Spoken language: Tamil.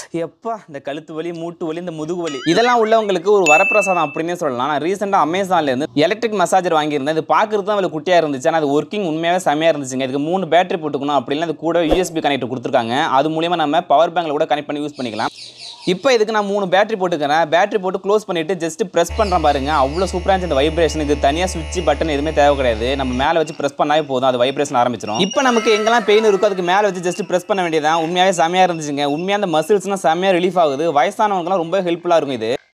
எப்பா இந்த கழுத்து வலி மூட்டு வலி இந்த முதுகு வலி இதெல்லாம் உள்ளவங்களுக்கு ஒரு வரப்பிரசாதம் அப்படின்னே சொல்லலாம் நான் ரீசெண்டாக அமேசான்ல இருந்து எலக்ட்ரிக் மசாஜர் வாங்கியிருந்தேன் இது பார்க்கறது தான் அவளுக்கு குட்டியாக இருந்துச்சு ஆனால் அது ஒர்க்கிங் உண்மையாகவே செமையாக இருந்துச்சுங்க இதுக்கு மூணு பேட்டரி போட்டுக்கணும் அப்படின்னா அது கூட யூஎஸ்பி கனெக்டர் கொடுத்துருக்காங்க அது மூலியமாக நம்ம பவர் பேங்க்ல கூட கனெக்ட் பண்ணி யூஸ் பண்ணிக்கலாம் இப்போ இதுக்கு நான் மூணு பேட்டரி போட்டுக்கிறேன் பேட்டரி போட்டு க்ளோஸ் பண்ணிட்டு ஜஸ்ட் ப்ரெஸ் பண்ணுறேன் பாருங்க அவ்வளோ சூப்பராக இருந்துச்சு இந்த வைப்ரேஷன் இது தனியாக சுவிட்ச் பட்டன் எதுவுமே தேவை கிடையாது நம்ம மேலே வச்சு ப்ரெஸ் பண்ணாவே போதும் அது வைப்ரேஷன் ஆரம்பிச்சிடும் இப்போ நமக்கு எங்கெல்லாம் பெயின் இருக்கோ அதுக்கு மேலே வச்சு ஜஸ்ட் ப்ரெஸ் பண்ண வேண்டியதான் உண்மையாகவே செமையாக இருந்துச்சுங்க உண்மையாக அந்த மசில்ஸ்லாம் செமையாக ரிலீஃப் ஆகுது வயசானவங்கலாம் ரொம்ப ஹெல்ப்ஃபுல்லாக இருக்கும் இது